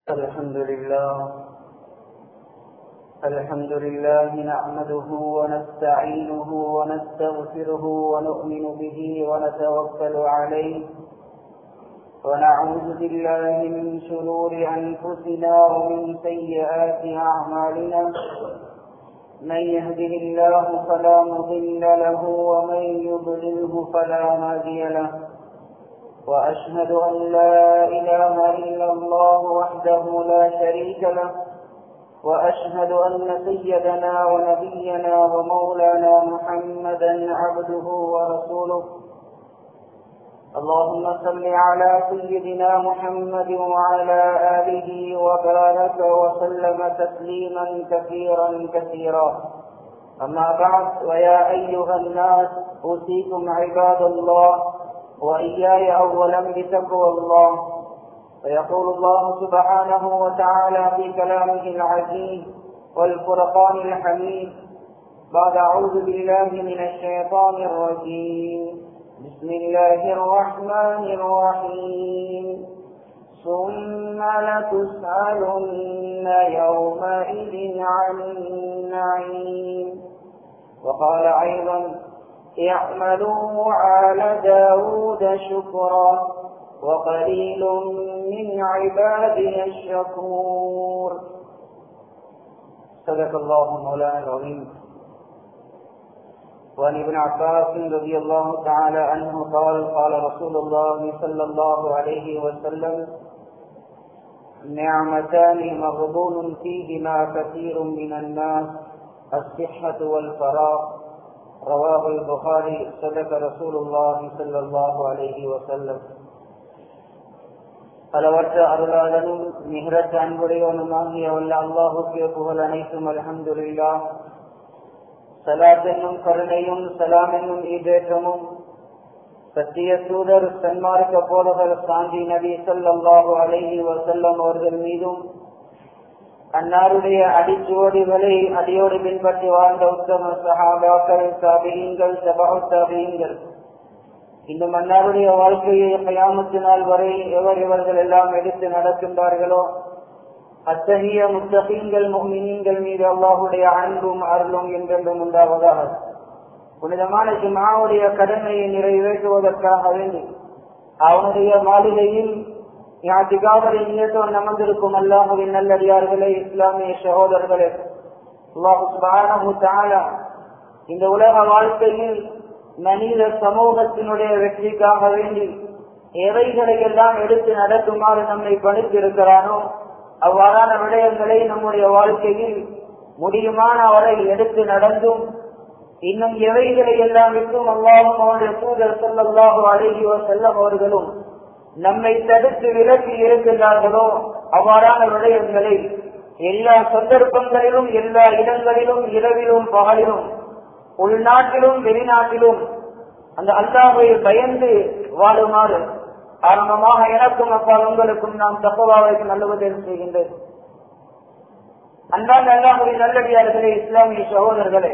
الحمد لله الحمد لله نحمده ونستعينه ونستغفره ونؤمن به ونتوكل عليه ونعوذ بالله من شرور أنفسنا ومن سيئات أعمالنا من يهده الله فلا مضل له ومن يضلله فلا هادي له وأشهد أن لا إله إلا الله وحده لا شريك له وأشهد أن سيدنا ونبينا ومولانا محمدا عبده ورسوله اللهم صل على سيدنا محمد وعلى آله وبارك وسلم تسليما كثيرا كثيرا أما بعد ويا أيها الناس أوصيكم عباد الله وإياي أولا بتقوى الله فيقول الله سبحانه وتعالى في كلامه العزيز والفرقان الحميد بعد أعوذ بالله من الشيطان الرجيم بسم الله الرحمن الرحيم ثم لتسألن يومئذ عن النعيم وقال أيضا اعملوا على داود شكرا وقليل من عبادي الشكور صدق الله مولانا العظيم وعن ابن عباس رضي الله تعالى عنه قال قال رسول الله صلى الله عليه وسلم نعمتان مغبون فيهما كثير من الناس الصحة والفراغ رواه البخاري صدق رسول الله صلى الله عليه وسلم அளவற்ற அருளாளனும் நிகரற்ற அன்புடையவனுமாகிய உள்ள அல்லாஹுக்கு புகழ் அனைத்தும் அலமதுல்லா சலாத் என்னும் கருணையும் சலாம் என்னும் ஈடேற்றமும் சத்திய தூதர் சன்மார்க்க போதகர் சாந்தி நபி சொல்லாஹு அலஹி வசல்லம் அவர்கள் மீதும் அன்னாருடைய அடிச்சுவடிகளை அடியோடு பின்பற்றி வாழ்ந்த உத்தம சஹாபாக்கள் சாபியங்கள் சபா சாபியங்கள் இன்னும் அன்னாருடைய வாழ்க்கையை கயாமத்து நாள் வரை எவர் இவர்கள் எல்லாம் எடுத்து நடக்கின்றார்களோ அத்தகைய முத்தகீங்கள் மீன்கள் மீது அல்லாஹுடைய அன்பும் அருளும் என்றென்றும் உண்டாவதாக புனிதமான ஜிமாவுடைய கடமையை நிறைவேற்றுவதற்காக வேண்டி அவனுடைய மாளிகையில் ஞாத்திகாவரை நியத்தோன் அமர்ந்திருக்கும் அல்லாஹுவின் நல்லடியார்களே இஸ்லாமிய சகோதரர்களே அல்லாஹு இந்த உலக வாழ்க்கையில் மனித சமூகத்தினுடைய வெற்றிக்காக வேண்டி எவைகளை எல்லாம் எடுத்து நடக்குமாறு நம்மை பணித்திருக்கிறானோ அவ்வாறான விடயங்களை நம்முடைய வாழ்க்கையில் முடியுமான வரை எடுத்து நடந்தும் இன்னும் எவைகளை எல்லாம் விட்டும் அல்லாஹும் அவருடைய தூதர் செல்லல்லாஹோ அழகியோ செல்லம் அவர்களும் நம்மை தடுத்து விலக்கி இருக்கின்றார்களோ அவ்வாறான விடயங்களை எல்லா சந்தர்ப்பங்களிலும் எல்லா இடங்களிலும் இரவிலும் பகலிலும் உள்நாட்டிலும் வெளிநாட்டிலும் அந்த அல்லாவை பயந்து வாழுமாறு ஆரம்பமாக எனக்கும் அப்பால் உங்களுக்கும் நாம் தப்பவாவை நல்லுவதற்கு செய்கின்றேன் அன்பான அல்லாஹுடைய நல்லடியார்களே இஸ்லாமிய சகோதரர்களே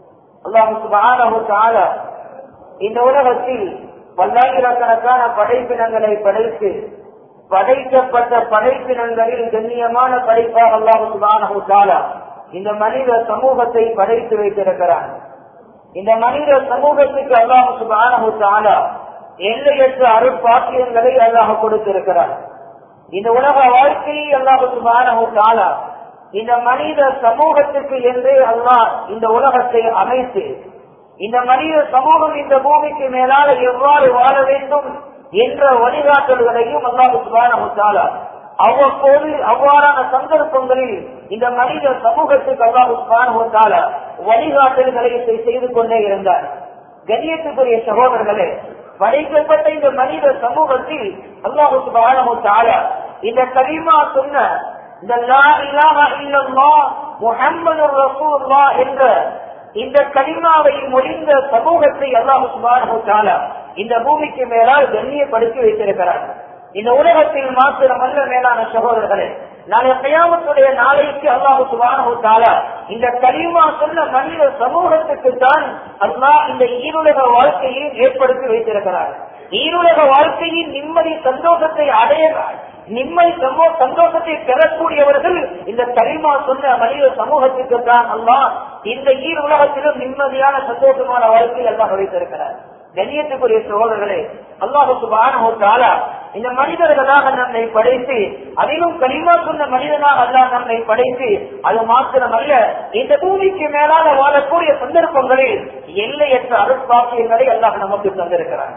அல்லாஹு இந்த உலகத்தில் பல்லாயிரக்கணக்கான படைப்பினங்களை படைத்து படைக்கப்பட்ட படைப்பினங்களில் கண்ணியமான படைப்பாக அல்லாஹு சுபானு இந்த மனித சமூகத்தை படைத்து வைத்திருக்கிறான் இந்த மனித சமூகத்துக்கு அல்லாஹு சுபானு எல்லையற்ற அருட்பாக்கியங்களை அல்லாஹ் கொடுத்திருக்கிறார் இந்த உலக வாழ்க்கையை அல்லாஹு சுபானு இந்த மனித சமூகத்துக்கு என்றே அல்லாஹ் இந்த உலகத்தை அமைத்து இந்த மனித சமூகம் இந்த பூமிக்கு மேலால எவ்வாறு வாழ வேண்டும் என்ற வழிகாட்டல்களையும் அல்லாஹு சுபானு அவ்வப்போது அவ்வாறான சந்தர்ப்பங்களில் இந்த மனித சமூகத்துக்கு அல்லாஹு சுபானு வழிகாட்டல்களை செய்து கொண்டே இருந்தார் கண்ணியத்துக்குரிய சகோதரர்களே படைக்கப்பட்ட இந்த மனித சமூகத்தில் அல்லாஹு சுபானு இந்த கலிமா சொன்ன இந்த லா இலாஹ இல்லல்லா முஹம்மது ரசூல்லா என்ற இந்த கலிமாவை முடிந்த சமூகத்தை அல்லாஹு சுபானு இந்த பூமிக்கு மேலால் கண்ணியப்படுத்தி வைத்திருக்கிறார் இந்த உலகத்தில் மாத்திரமல்ல மேலான சகோதரர்களே நாளை கயாமத்துடைய நாளைக்கு அல்லாஹு சுபானு இந்த கலிமா சொன்ன மனித சமூகத்துக்கு தான் அல்லாஹ் இந்த ஈருலக வாழ்க்கையை ஏற்படுத்தி வைத்திருக்கிறார் ஈருலக வாழ்க்கையின் நிம்மதி சந்தோஷத்தை அடைய நிம்மதி சந்தோஷத்தை பெற அன்புக்குரியவர்கள் இந்த கரிமா சொன்ன மனித சமூகத்துக்கு தான் அல்லாஹ் இந்த ஈர் உலகத்திலும் நிம்மதியான சந்தோஷமான வாழ்க்கை எல்லாம் வைத்திருக்கிறார் கண்ணியத்துக்குரிய சோழர்களே அல்லாஹு சுபான இந்த மனிதர்களாக நம்மை படைத்து அதிலும் கனிமா சொன்ன மனிதனாக அல்லாஹ் நம்மை படைத்து அது மாத்திரமல்ல இந்த பூமிக்கு மேலாக வாழக்கூடிய சந்தர்ப்பங்களில் எல்லையற்ற அருட்பாக்கியங்களை அல்லாஹ் நமக்கு தந்திருக்கிறார்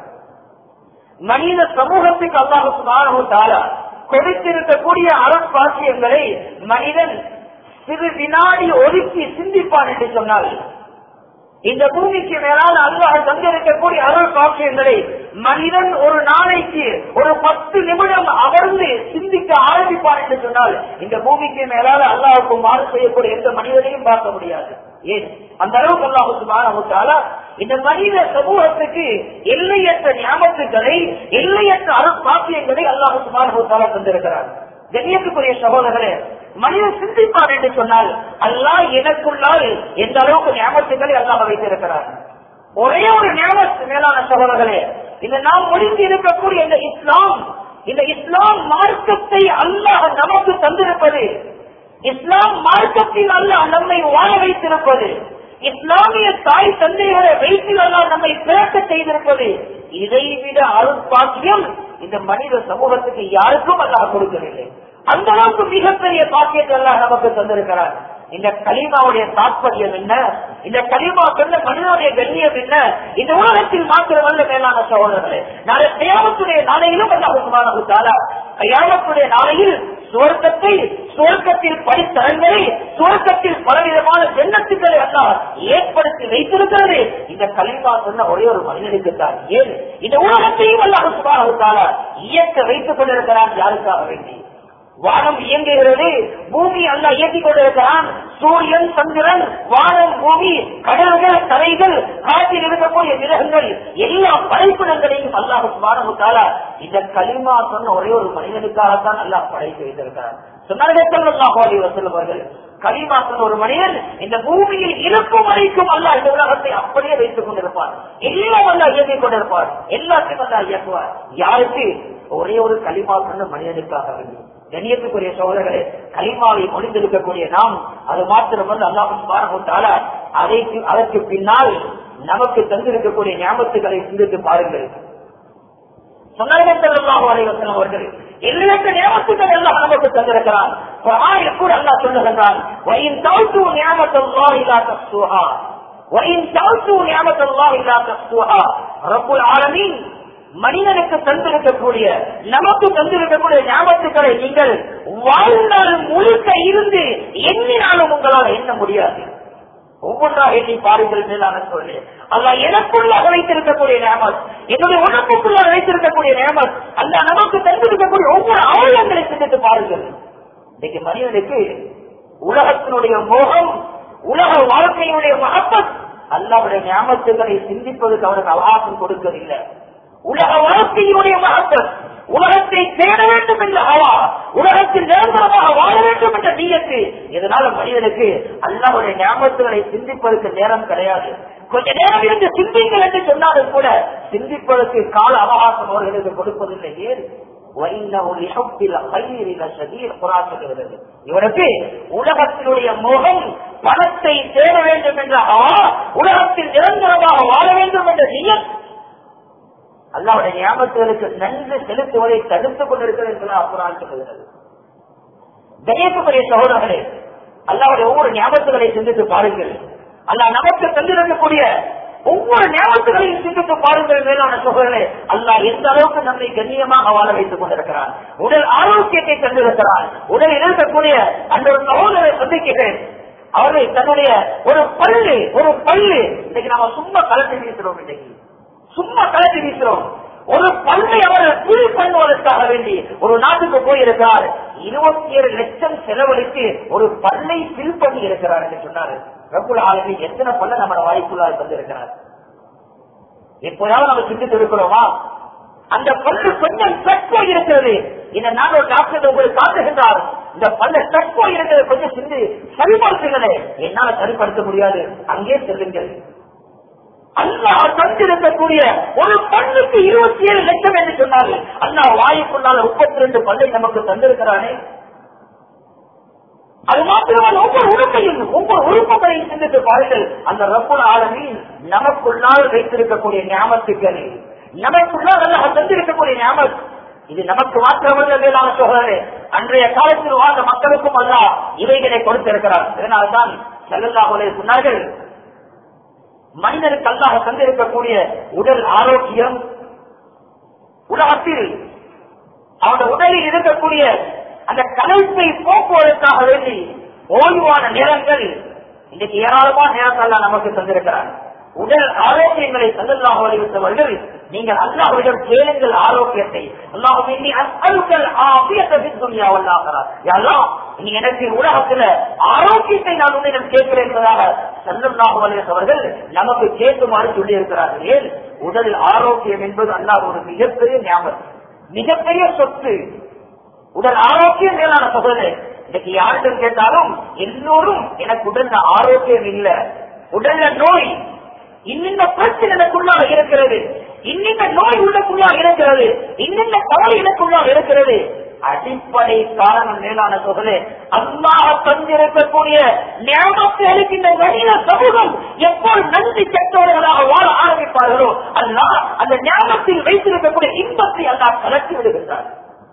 மனித சமூகத்துக்கு அல்லாஹு சுபான கொடுத்திருக்கக்கூடிய அருட்பாக்கியங்களை மனிதன் சிறு வினாடி ஒதுக்கி சிந்திப்பான் என்று சொன்னால் இந்த பூமிக்கு மேலால் அல்லாஹ் தந்திருக்கக்கூடிய அருள் பாக்கியங்களை மனிதன் ஒரு நாளைக்கு ஒரு பத்து நிமிடம் அமர்ந்து சிந்திக்க ஆரம்பிப்பான் என்று சொன்னால் இந்த பூமிக்கு மேலால் அல்லாஹுக்கு மாறு செய்யக்கூடிய எந்த மனிதனையும் பார்க்க முடியாது ஏன் அந்த அளவுக்கு அல்லாஹுக்கு மாறாமத்தால இந்த மனித சமூகத்துக்கு எல்லையற்ற ஞாபகத்துக்களை எல்லையற்ற அருள் பாக்கியங்களை அல்லாஹுக்கு மாறாமத்தால தந்திருக்கிறார் கண்ணியத்துக்குரிய சகோதரர்களே மனிதன் சிந்திப்பார் என்று சொன்னால் அல்லாஹ் எனக்குள்ளால் எந்த அளவுக்கு ஞாபகத்துக்களை அல்லாஹ் வைத்திருக்கிறார் ஒரே ஒரு ஞாபகத்து மேலான சகோதரர்களே இந்த நாம் முடிந்து இருக்கக்கூடிய இந்த இஸ்லாம் இந்த இஸ்லாம் மார்க்கத்தை அல்லாஹ் நமக்கு தந்திருப்பது இஸ்லாம் மார்க்கத்தில் அல்லாஹ் நம்மை வாழ வைத்திருப்பது இஸ்லாமிய தாய் தந்தைகளை வைத்து அல்லாஹ் நம்மை பிறக்க செய்திருப்பது இதைவிட அருட்பாக்கியம் இந்த மனித சமூகத்துக்கு யாருக்கும் அல்லாஹ் கொடுக்கவில்லை அந்த அளவுக்கு மிகப்பெரிய பாக்கியத்தை எல்லாம் நமக்கு தந்திருக்கிறார் இந்த கலிமாவுடைய தாற்பயம் என்ன இந்த கலிமா சொன்ன மனிதனுடைய கண்ணியம் என்ன இந்த உலகத்தில் மாத்திரமல்ல மேலான சகோதரர்களே நாளை கையாமத்துடைய நாளையிலும் அல்லாஹுமானா கையாமத்துடைய நாளையில் சுவர்க்கத்தை சுவர்க்கத்தில் படித்தரங்களை சுவர்க்கத்தில் பலவிதமான ஜென்னத்துக்களை எல்லாம் ஏற்படுத்தி வைத்திருக்கிறது இந்த கலிமா சொன்ன ஒரே ஒரு மனிதனுக்கு தான் ஏன் இந்த உலகத்தையும் அல்லாஹுமானா இயக்க வைத்துக் கொண்டிருக்கிறான் யாருக்காக வேண்டி வானம் இயங்குகிறது பூமி அல்ல இயக்கிக் கொண்டிருக்கிறான் சூரியன் சந்திரன் வானம் பூமி கடல்கள் கரைகள் காற்றில் இருக்கக்கூடிய மிருகங்கள் எல்லா படைப்பிடங்களையும் அல்லாஹ் வானமுக்கால இந்த களிமா சொன்ன ஒரே ஒரு மனிதனுக்காகத்தான் அல்லாஹ் படைத்து வைத்திருக்கிறார் சொன்னார்கள் கலிமா சொன்ன ஒரு மனிதன் இந்த பூமியில் இருக்கும் வரைக்கும் அல்ல இந்த உலகத்தை அப்படியே வைத்துக் கொண்டிருப்பார் எல்லாம் அல்ல இயக்கிக் கொண்டிருப்பார் எல்லாத்தையும் அல்ல இயக்குவார் யாருக்கு ஒரே ஒரு களிமா சொன்ன மனிதனுக்காக வேண்டும் கண்ணியத்துக்குரிய சோதரர்களே களிமாவை மொழிந்திருக்கக்கூடிய நாம் அது மாத்திரமல்ல அல்லாஹும் பாரப்பட்டால அதற்கு அதற்கு பின்னால் நமக்கு தந்திருக்கக்கூடிய ஞாபகத்துகளை சிந்தித்து பாருங்கள் அவர்கள் எல்லையற்ற நியமத்துக்கள் எல்லாம் நமக்கு தந்திருக்கிறான் கூட அல்லா சொல்லுகின்றான் வயின் தாழ்த்து ஞாபகத்தல்லா இல்லாத சுஹா வயின் தாழ்த்து ஞாபகத்தல்லா இல்லாத சுஹா ரப்புல் ஆலமின் மனிதனுக்கு தந்திருக்கக்கூடிய நமக்கு தந்திருக்கக்கூடிய ஞாபகத்துக்களை நீங்கள் வாழ்நாள் முழுக்க இருந்து எண்ணினாலும் உங்களால் எண்ண முடியாது ஒவ்வொன்றாக எண்ணி பாருங்கள் மேலான சொல்லி அல்ல எனக்குள்ளாக வைத்திருக்கக்கூடிய நேமத் என்னுடைய உடம்புக்குள்ளாக வைத்திருக்கக்கூடிய நேமத் அல்ல நமக்கு தந்திருக்கக்கூடிய ஒவ்வொரு அவயங்களை சிந்தித்து பாருங்கள் இன்னைக்கு மனிதனுக்கு உலகத்தினுடைய மோகம் உலக வாழ்க்கையினுடைய மகப்பத் அல்லாவுடைய ஞாபகத்துக்களை சிந்திப்பதற்கு அவருக்கு அவகாசம் கொடுக்கவில்லை உலக வாழ்க்கையினுடைய மகப்பத் உலகத்தை தேட வேண்டும் என்ற அவா உலகத்தில் நிரந்தரமாக வாழ வேண்டும் என்ற நீயத்து இதனால மனிதனுக்கு அல்லாவுடைய ஞாபகத்துகளை சிந்திப்பதற்கு நேரம் கிடையாது கொஞ்ச நேரம் இருந்து சிந்திங்கள் என்று சொன்னாலும் கூட சிந்திப்பதற்கு கால அவகாசம் அவர்களுக்கு கொடுப்பதில்லை ஏன் இவனுக்கு உலகத்தினுடைய முகம் பணத்தை தேட வேண்டும் என்ற அவா உலகத்தில் நிரந்தரமாக வாழ வேண்டும் என்ற நீயம் அல்லாவுடைய ஞாபகங்களுக்கு நன்கு செலுத்துவதை தடுத்துக் கொண்டிருக்கிறது என்று அப்புறம் சொல்லுகிறது கணேசபுரிய சகோதரர்களே அல்லாவுடைய ஒவ்வொரு ஞாபகங்களை சிந்தித்து பாருங்கள் அல்லா நமக்கு தந்திருக்கக்கூடிய ஒவ்வொரு ஞாபகங்களையும் சிந்தித்து பாருங்கள் மேலான சகோதரர்களே அல்லா எந்த அளவுக்கு நம்மை கண்ணியமாக வாழ வைத்துக் கொண்டிருக்கிறார் உடல் ஆரோக்கியத்தை தந்திருக்கிறார் உடல் இருக்கக்கூடிய அந்த ஒரு சகோதரரை சந்திக்கிறேன் அவர்கள் தன்னுடைய ஒரு பல்லு ஒரு பல்லு இன்னைக்கு நாம சும்மா கலந்து வீசுறோம் இன்னைக்கு சும்மா கலந்து வீசுறோம் ஒரு பல்லை அவர் கூலி பண்ணுவதற்காக வேண்டி ஒரு நாட்டுக்கு போயிருக்கிறார் இருபத்தி ஏழு லட்சம் செலவழித்து ஒரு பல்லை பில் பண்ணி இருக்கிறார் என்று சொன்னார் ரகுல் ஆளுமை எத்தனை பல்ல நம்ம வாய்ப்புள்ளார் தந்திருக்கிறார் எப்போதாவது நம்ம சிந்தித்து இருக்கிறோமா அந்த பல்லு கொஞ்சம் சட்போ இருக்கிறது இந்த நாள் ஒரு டாக்டர் உங்களுக்கு காட்டுகின்றார் இந்த பல்ல சட்போ இருக்கிறது கொஞ்சம் சிந்து சரிபார்த்துங்களே என்னால சரிப்படுத்த முடியாது அங்கே செல்லுங்கள் அல்லாஹ் தந்திருக்கக்கூடிய ஒரு பல்லுக்கு இருபத்தி ஏழு லட்சம் என்று சொன்னார்கள் அல்லாஹ் வாயுக்குள்ளால முப்பத்தி ரெண்டு பல்லை நமக்கு தந்திருக்கிறானே அது மாத்திரமல்ல ஒவ்வொரு உறுப்பையும் ஒவ்வொரு உறுப்புகளையும் சிந்தித்து பாருங்கள் அந்த ரப்புல் ஆலமின் நமக்குள்ளால் வைத்திருக்கக்கூடிய ஞாபகத்துக்கள் நமக்குள்ளால் அல்லாஹ் தந்திருக்கக்கூடிய ஞாபகம் இது நமக்கு மாத்திரமல்ல மேலான சோழரே அன்றைய காலத்தில் வாழ்ந்த மக்களுக்கும் அல்ல இவைகளை கொடுத்திருக்கிறார் இதனால்தான் செல்லல்லாஹுலே சொன்னார்கள் மனிதனுக்கு அல்லாஹ் தந்திருக்கக்கூடிய உடல் ஆரோக்கியம் உலகத்தில் அவனுடைய உடலில் இருக்கக்கூடிய அந்த கலைப்பை போக்குவதற்காக வேண்டி ஓய்வான நேரங்கள் இன்னைக்கு ஏராளமான நேரங்கள் நமக்கு தந்திருக்கிறார் உடல் ஆரோக்கியங்களை தந்தல்லாக வலியுறுத்தவர்கள் நீங்கள் அல்லாஹ்விடம் கேளுங்கள் ஆரோக்கியத்தை அல்லாஹும் அல்கள் ஆபியத்தையாவல்லாகிறார் நீ எனக்கு உலகத்துல ஆரோக்கியத்தை நான் உன்னிடம் கேட்கிறேன் என்பதாக சல்லல்லாஹு வலியுறுத்தவர்கள் நமக்கு கேட்குமாறு சொல்லி இருக்கிறார்கள் ஏன் உடல் ஆரோக்கியம் என்பது அல்லாஹ் ஒரு மிகப்பெரிய ஞாபகம் மிகப்பெரிய சொத்து உடல் ஆரோக்கியம் மேலான சகோதரே இன்னைக்கு யாரிடம் கேட்டாலும் எல்லோரும் எனக்கு உடல்ல ஆரோக்கியம் இல்ல உடல்ல நோய் இன்னிந்த பிரச்சனை எனக்குள்ளாக இருக்கிறது இன்னிந்த நோய் உள்ளக்குள்ளாக இருக்கிறது இன்னிந்த கவலை எனக்குள்ளாக இருக்கிறது அடிப்படை காரணம் மேலான சோதனை அல்லாஹ் தந்திருக்கக்கூடிய ஞாபகத்தை அளிக்கின்ற மனித சமூகம் எப்போது நன்றி கெட்டவர்களாக வாழ ஆரம்பிப்பார்களோ அல்லாஹ் அந்த ஞாபகத்தில் வைத்திருக்கக்கூடிய இன்பத்தை அல்லாஹ் கலட்டி விடுகின்றார்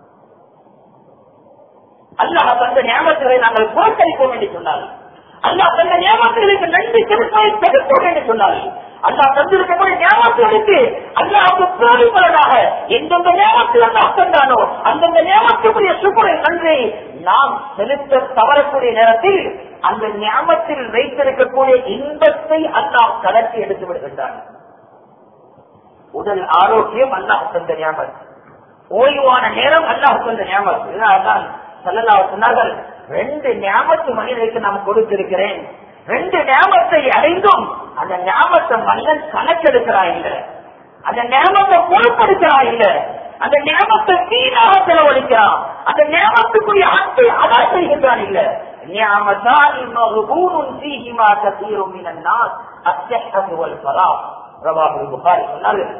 அல்லாஹ் தந்த ஞாபகங்களை நாங்கள் புறக்கணிப்போம் என்று சொன்னார் அல்லாஹ் தந்த ஞாபகங்களுக்கு நன்றி செலுத்தாய் பெருப்போம் என்று சொன்னார் அல்லாஹ் தந்திருக்கக்கூடிய ஞாபகங்களுக்கு அல்லாஹுக்கு பிரதிபலனாக எந்தெந்த ஞாபகத்தில் அல்லாஹ் தந்தானோ அந்தந்த ஞாபகத்துக்குரிய சுக்குரை நன்றி நாம் செலுத்த தவறக்கூடிய நேரத்தில் அந்த ஞாபகத்தில் வைத்திருக்கக்கூடிய இன்பத்தை அல்லாஹ் கலர்த்தி எடுத்து விடுகின்றான் உடல் ஆரோக்கியம் அல்லாஹ் தந்த ஞாபகம் ஓய்வான நேரம் அல்லாஹ் தந்த ஞாபகம் இதனால்தான் சொல்லலா சொன்னார்கள் ரெண்டு ஞாபகத்து மனிதனுக்கு நாம் கொடுத்திருக்கிறேன் ரெண்டு ஞாபகத்தை அடைந்தும் அந்த ஞாபகத்தை மனிதன் கணக்கெடுக்கிறா இல்ல அந்த ஞாபகத்தை பொருட்படுத்துறா இல்ல அந்த ஞாபகத்தை வீணாக செலவழிக்கிறான் அந்த ஞாபகத்துக்குரிய அன்பை அதா செய்கின்றான் இல்ல ஞாபகத்தான் இன்னொரு ஊரும் சீகிமா கத்தீரும் அத்தியல் பரா பிரபாபு புகாரி சொன்னார்கள்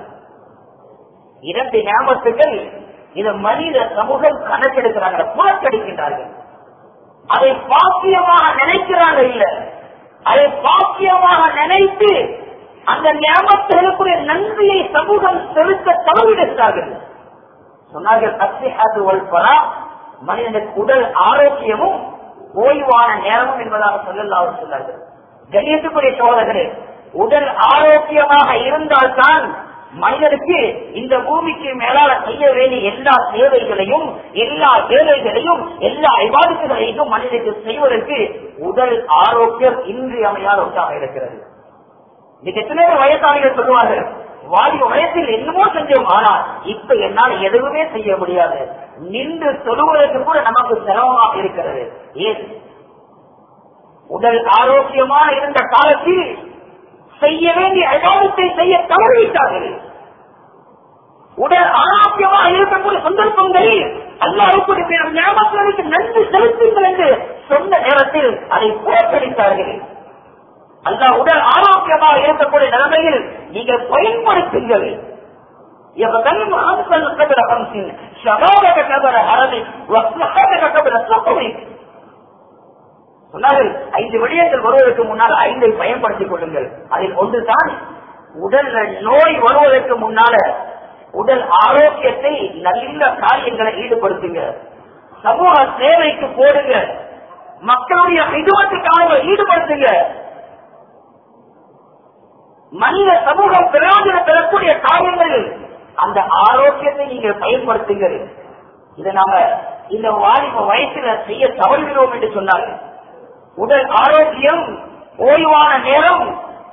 இரண்டு ஞாபகத்துக்கள் இதை மனித சமூகம் கணக்கெடுக்கிறாங்க புறக்கணிக்கின்றார்கள் அதை பாக்கியமாக நினைக்கிறாங்க இல்ல அதை பாக்கியமாக நினைத்து அந்த ஞாபகத்துகளுக்குரிய நன்றியை சமூகம் செலுத்த தவறிடுகிறார்கள் சொன்னார்கள் அத்திஹாது வல்பரா மனிதனுக்கு உடல் ஆரோக்கியமும் ஓய்வான நேரமும் என்பதாக சொல்லல அவர் சொன்னார்கள் கணியத்துக்குரிய சோதகரே உடல் ஆரோக்கியமாக இருந்தால்தான் மனிதனுக்கு இந்த பூமிக்கு மேலால செய்ய வேண்டிய எல்லா சேவைகளையும் எல்லா வேலைகளையும் எல்லா விவாதங்களையும் மனிதனுக்கு செய்வதற்கு உடல் ஆரோக்கியம் இன்றியமையாத ஒன்றாக இருக்கிறது இன்னைக்கு எத்தனை பேர் வயசாளிகள் சொல்லுவார்கள் வாலிப வயசில் என்னமோ செஞ்சோம் ஆனால் இப்ப என்னால் எதுவுமே செய்ய முடியாது நின்று சொல்லுவதற்கு கூட நமக்கு சிரமமாக இருக்கிறது ஏன் உடல் ஆரோக்கியமாக இருந்த காலத்தில் செய்ய வேண்டிய அகாலத்தை செய்ய தவறிவிட்டார்கள் உடல் ஆரோக்கியமாக இருக்கக்கூடிய சந்தர்ப்பங்களில் அல்லாவுக்கு ஞாபகங்களுக்கு நன்றி செலுத்துங்கள் என்று சொன்ன நேரத்தில் அதை புறக்கணித்தார்கள் அல்லா உடல் ஆரோக்கியமாக இருக்கக்கூடிய நிலைமையில் நீங்கள் பயன்படுத்துங்கள் يغتنم أنفا قبل خمس شبابك قبل هرمك وصحتك قبل سقمك சொன்னார்கள் ஐந்து விடயங்கள் வருவதற்கு முன்னால் ஐந்தை பயன்படுத்திக் கொள்ளுங்கள் அதில் ஒன்றுதான் உடல் நோய் வருவதற்கு முன்னால உடல் ஆரோக்கியத்தை நல்ல காரியங்களை ஈடுபடுத்துங்க சமூக சேவைக்கு போடுங்க மக்களுடைய இதுவத்துக்காக ஈடுபடுத்துங்க மனித சமூகம் பிரயோஜனம் பெறக்கூடிய காரியங்கள் அந்த ஆரோக்கியத்தை நீங்க பயன்படுத்துங்கள் இதை நாம இந்த வாலிப வயசுல செய்ய தவறுகிறோம் என்று சொன்னார்கள் உடல் ஆரோக்கியம் ஓய்வான நேரம்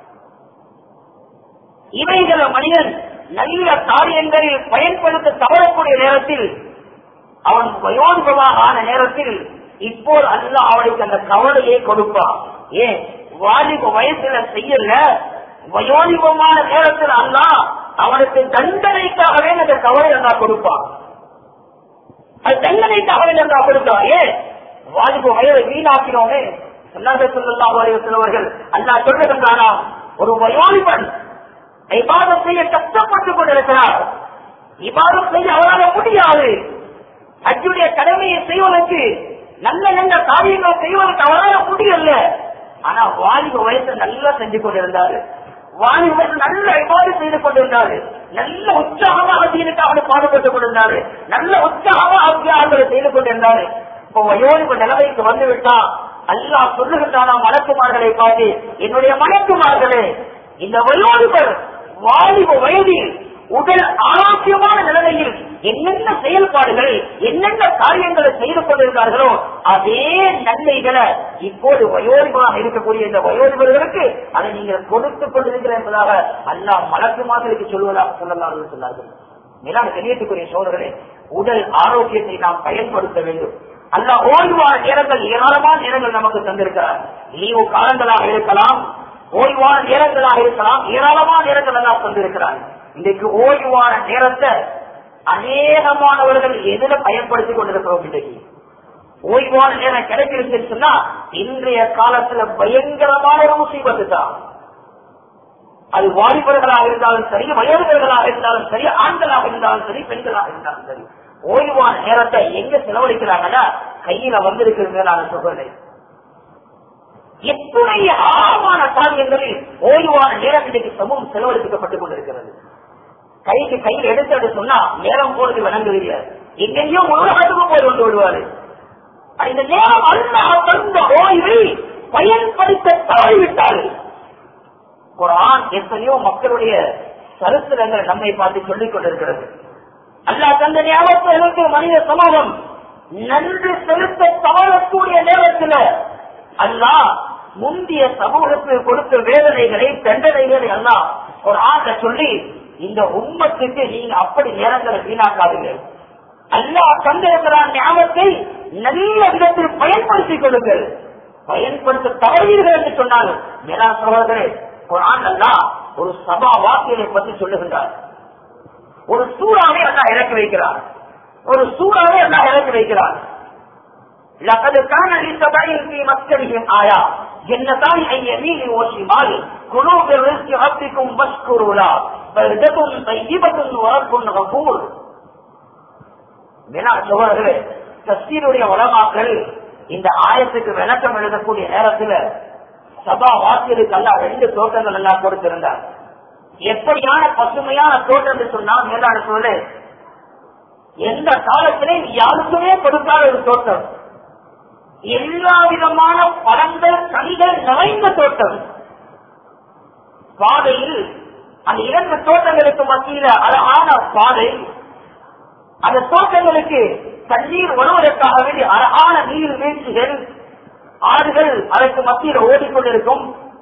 இவைகளை மனிதன் நல்ல காரியங்களில் பயன்படுத்த தவறக்கூடிய நேரத்தில் அவன் வயோதிபமாக ஆன நேரத்தில் இப்போது அல்ல அவனுக்கு அந்த கவலையை கொடுப்பான் ஏன் வாலிப வயசுல செய்யல வயோதிபமான நேரத்தில் அல்ல அவனுக்கு தண்டனைக்காகவே அந்த கவலை அல்லா கொடுப்பான் அது தண்டனைக்காகவே அல்லா கொடுப்பான் ஏன் வாலிப வயதை வீணாக்கினோமே சொல்லவர்கள் அல்லா சொல்லுகின்றானா ஒரு வயோதிபன் இபாதம் செய்ய கஷ்டப்பட்டுக் கொண்டிருக்கிறார் இபாதம் செய்ய அவரால் முடியாது அஜுடைய கடமையை செய்வதற்கு நல்ல நல்ல காரியங்கள் செய்வதற்கு அவரால் முடியல ஆனா வாலிப வயசை நல்லா செஞ்சு கொண்டிருந்தாரு வாலிப வயசு நல்ல இவ்வாறு செய்து கொண்டிருந்தாரு நல்ல உற்சாகமாக தீனுக்காக பாடுபட்டுக் கொண்டிருந்தாரு நல்ல உற்சாகமாக அத்தியாகங்களை செய்து கொண்டிருந்தாரு இப்போ வயோதிப நிலைமைக்கு வந்து விட்டா அல்லாஹ் சொல்லுகின்றானா மலக்குமார்களை பார்த்து என்னுடைய மலக்குமார்களே இந்த வயோதிபர் வாலிப வயதில் உடல் ஆரோக்கியமான நிலைமையில் என்னென்ன செயல்பாடுகள் என்னென்ன காரியங்களை செய்து கொண்டிருந்தார்களோ அதே நன்மைகளை இப்போது வயோதிபமாக இருக்கக்கூடிய இந்த வயோதிபர்களுக்கு அதை நீங்கள் கொடுத்துக் கொண்டிருக்கிற என்பதாக அல்லாஹ் மலக்குமார்களுக்கு சொல்வதாக சொல்லலாம் என்று சொன்னார்கள் மேலான கண்ணியத்துக்குரிய சோதரர்களே உடல் ஆரோக்கியத்தை நாம் பயன்படுத்த வேண்டும் அல்ல ஓய்வான நேரங்கள் ஏராளமான நேரங்கள் நமக்கு தந்திருக்கிறார் லீவு காலங்களாக இருக்கலாம் ஓய்வான நேரங்களாக இருக்கலாம் ஏராளமான நேரங்கள் எல்லாம் தந்திருக்கிறார் இன்றைக்கு ஓய்வான நேரத்தை அநேகமானவர்கள் எதிர பயன்படுத்திக் கொண்டிருக்கிறோம் இன்றைக்கு ஓய்வான நேரம் கிடைச்சிருச்சுன்னு சொன்னா இன்றைய காலத்துல பயங்கரமான ஒரு முசீபத்து தான் அது வாலிபர்களாக இருந்தாலும் சரி வயோதிபர்களாக இருந்தாலும் சரி ஆண்களாக இருந்தாலும் சரி பெண்களாக இருந்தாலும் சரி ஓய்வான நேரத்தை எங்க செலவழிக்கிறாங்கன்னா கையில வந்திருக்கிறது நான் சொல்றேன் எத்துணை ஆழமான காரியங்களில் ஓய்வான நேரம் இன்றைக்கு சமூகம் செலவழிக்கப்பட்டுக் கொண்டிருக்கிறது கைக்கு கையில் எடுத்து சொன்னா நேரம் போறது விளங்குவதில்லை எங்கேயோ உலகத்துக்கு போய் கொண்டு விடுவாரு இந்த நேரம் அல்லாஹ் தந்த ஓய்வை பயன்படுத்த தவறிவிட்டார்கள் குரான் எத்தனையோ மக்களுடைய சரித்திரங்கள் நம்மை பார்த்து சொல்லிக் கொண்டிருக்கிறது அல்லா தந்த ஞாபகத்திற்கு மனித சமூகம் நன்றி செலுத்த தவறக்கூடிய நேரத்தில் அல்லாஹ் முந்தைய சமூகத்தில் கொடுத்த வேதனைகளை தண்டனைகளை எல்லாம் ஒரு ஆண்ட சொல்லி இந்த உண்மத்துக்கு நீங்க அப்படி நேரங்களை வீணாக்காதீர்கள் அல்லாஹ் தந்திருக்கிறான் ஞாபகத்தை நல்ல விதத்தில் பயன்படுத்திக் கொள்ளுங்கள் பயன்படுத்த தவறீர்கள் என்று சொன்னாங்க மேலா சகோதரர்களே குரான் அல்லா ஒரு சபா வாக்கியத்தை பற்றி சொல்லுகின்றார் ஒரு சூறாவை அல்லா இறக்கி வைக்கிறார் ஒரு சூறாவை அல்லா இறக்கி வைக்கிறார் لقد كان لسبع في مسكنهم آية جنتان عن يمين وشمال كلوا من رزق ربكم واشكروا له بلدة طيبة ورب غفور மேலாண் சகோதரர்களே தஸ்தீருடைய உலமாக்கள் இந்த ஆயத்துக்கு விளக்கம் எழுதக்கூடிய நேரத்துல சபா வாசியலுக்கு எல்லாம் ரெண்டு தோட்டங்கள் எல்லாம் கொடுத்திருந்தார் எப்படியான பசுமையான தோட்டம் என்று சொன்னா மேலான சொல்லு எந்த காலத்திலே யாருக்குமே கொடுக்காத ஒரு தோட்டம் எல்லா விதமான பழங்கள் கனிகள் நிறைந்த தோட்டம் பாதையில் அந்த இரண்டு தோட்டங்களுக்கு மத்தியில அழகான பாதை அந்த தோட்டங்களுக்கு தண்ணீர் வருவதற்காக வேண்டி அழகான நீர் வீழ்ச்சிகள் ஆடுகள் அதற்கு மத்தியில் ஓடிக்கொண்டிருக்கும்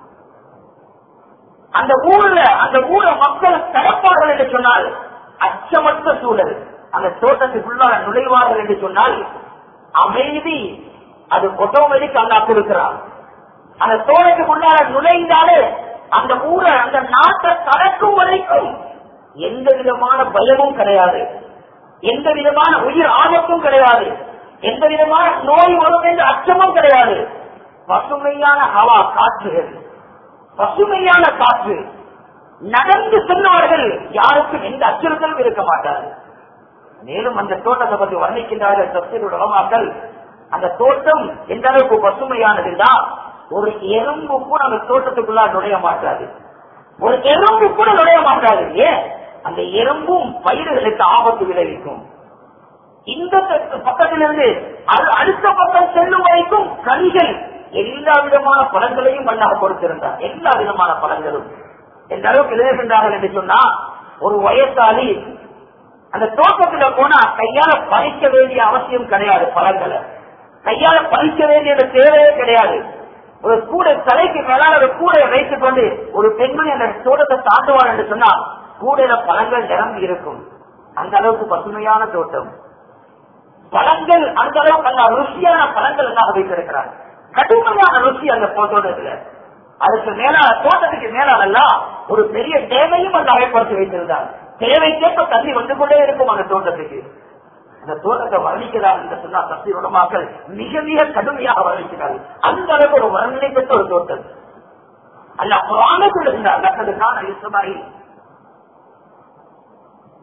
அந்த ஊர்ல அந்த ஊர மக்கள் கடப்பார்கள் என்று சொன்னால் அச்சமற்ற சூழல் அந்த தோட்டத்துக்குள்ளார நுழைவார்கள் என்று சொன்னால் அமைதி அது கொட்டோமெடிக்கு அங்க கொடுக்கிறார் அந்த தோட்டத்துக்குள்ளார நுழைந்தாலே அந்த ஊரை அந்த நாட்டை கடக்கும் வரைக்கும் எந்த விதமான பயமும் கிடையாது எந்த விதமான உயிர் ஆபத்தும் கிடையாது எந்த விதமான நோய் வரும் என்ற அச்சமும் கிடையாது பசுமையான ஹவா காற்றுகள் பசுமையான காற்று நடந்து சென்றவர்கள் யாருக்கும் எந்த அச்சுறுத்தலும் இருக்க மாட்டார்கள் மேலும் அந்த தோட்டத்தை பற்றி வர்ணிக்கின்றார்கள் சப்சிடி உலமாக்கள் அந்த தோட்டம் எந்த அளவுக்கு பசுமையானதுதான் ஒரு எறும்பு கூட அந்த தோட்டத்துக்குள்ளா நுழைய மாட்டாது ஒரு எறும்பு கூட நுழைய மாட்டாது ஏன் அந்த எறும்பும் பயிர்களுக்கு ஆபத்து விளைவிக்கும் இந்த பக்கத்திலிருந்து அது அடுத்த பக்கம் செல்லும் வரைக்கும் கனிகள் எல்லா விதமான பழங்களையும் மண்ணாக கொடுத்திருந்தார் எல்லா விதமான பழங்களும் எந்த அளவுக்கு எழுதுகின்றார்கள் என்று சொன்னா ஒரு வயசாளி அந்த தோட்டத்துல போனா கையால பறிக்க வேண்டிய அவசியம் கிடையாது பழங்களை கையால பறிக்க வேண்டிய தேவையே கிடையாது ஒரு கூடை தலைக்கு மேலான ஒரு கூடையை வைத்துக் கொண்டு ஒரு பெண்மணி அந்த தோட்டத்தை தாண்டுவார் என்று சொன்னால் கூடையில பழங்கள் நிரம்பி இருக்கும் அந்த அளவுக்கு பசுமையான தோட்டம் பழங்கள் அந்த அளவுக்கு அந்த ருசியான பழங்கள் எல்லாம் வைத்திருக்கிறார் கடுமையான ருசி அந்த தோட்டத்துல அதுக்கு மேலான தோட்டத்துக்கு மேலானெல்லாம் ஒரு பெரிய தேவையும் அந்த அமைப்படுத்தி வைத்திருந்தார் தேவைக்கேற்ப தண்ணி வந்து கொண்டே இருக்கும் அந்த தோட்டத்துக்கு அந்த தோட்டத்தை வர்ணிக்கிறார் என்று சொன்னா தப்பி உடமாக்கள் மிக மிக கடுமையாக வர்ணிக்கிறார்கள் அந்த அளவுக்கு ஒரு வர்ணனை பெற்ற ஒரு தோட்டம் அல்ல புராணத்தில் இருந்தார் நட்டதுக்கான இசுமாயில்